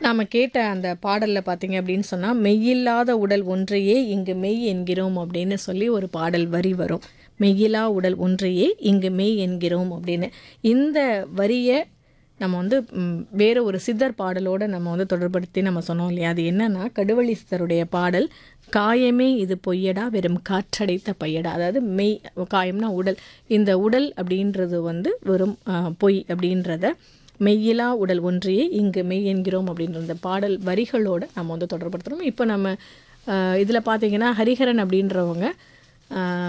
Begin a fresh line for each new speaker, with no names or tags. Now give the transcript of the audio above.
நாம கேட்ட அந்த பாடலில் பார்த்தீங்க அப்படின்னு சொன்னால் மெய்யில்லாத உடல் ஒன்றையே இங்கு மெய் என்கிறோம் அப்படின்னு சொல்லி ஒரு பாடல் வரி வரும் மெய்யிலா உடல் ஒன்றையே இங்கு மெய் என்கிறோம் அப்படின்னு இந்த வரியை நம்ம வந்து ம், வேற ஒரு சித்தர் பாடலோட நம்ம வந்து தொடர்படுத்தி நம்ம சொன்னோம் இல்லையா அது என்னன்னா கடுவழி சித்தருடைய பாடல் காயமே இது பொய்யடா வெறும் காற்றடைத்த பையடா அதாவது மெய் காயம்னா உடல் இந்த உடல் அப்படின்றது வந்து வெறும் ஆ, பொய் அப்படின்றத மெய்யிலா உடல் ஒன்றையே இங்கு மெய் என்கிறோம் அப்படின்ற இந்த பாடல் வரிகளோட நம்ம வந்து தொடர்படுத்துகிறோம் இப்போ நம்ம இதில் பார்த்தீங்கன்னா ஹரிஹரன் அப்படின்றவங்க ஆ,